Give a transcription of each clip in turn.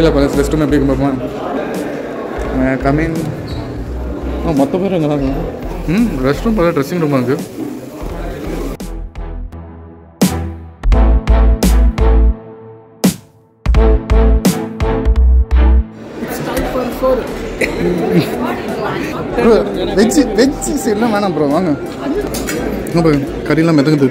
தெரியல palace rest room எப்படி இருக்கு பார்ப்போம் கமின் ஆ மொத்த பேர் அங்கே தான் ம் ரெஸ்ட் ரூம் பல ட்ரெஸ்ஸிங் ரூமாக இருக்குது வெஜ்ஜு வெஜ்ஜு சரிலாம் வேணாம் ப்ரோ வாங்க இப்போ கறியெல்லாம் மிதங்குது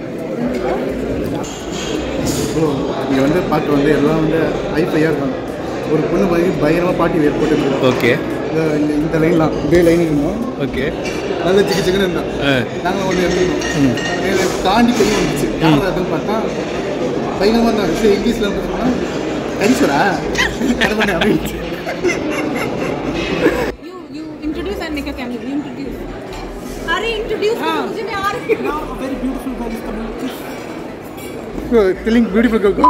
ப்ரோ இங்கே வந்து பார்க்க வந்து எல்லாம் வந்து ஹைஃபையாக இருக்காங்க ஒரு பொண்ணு மாதிரி பயங்கரமாக பாட்டி வேர் போட்டு ஓகே இந்த இந்த லைன்லாம் இதே லைன் இருந்தோம் ஓகே நல்ல சிக்கு சிக்கன் இருந்தோம் நாங்கள் ஒன்று இருந்தோம் இதை தாண்டி கை வந்துச்சு யார் அதுன்னு பார்த்தா பயங்கரமாக இருந்தாங்க சரி இங்கிலீஷில் வந்து சொன்னால் கரிசரா கடமை அப்படின்னு You you introduce and make a cameo. You introduce. Are introduce? मुझे नहीं आ रही. Feeling beautiful cocoa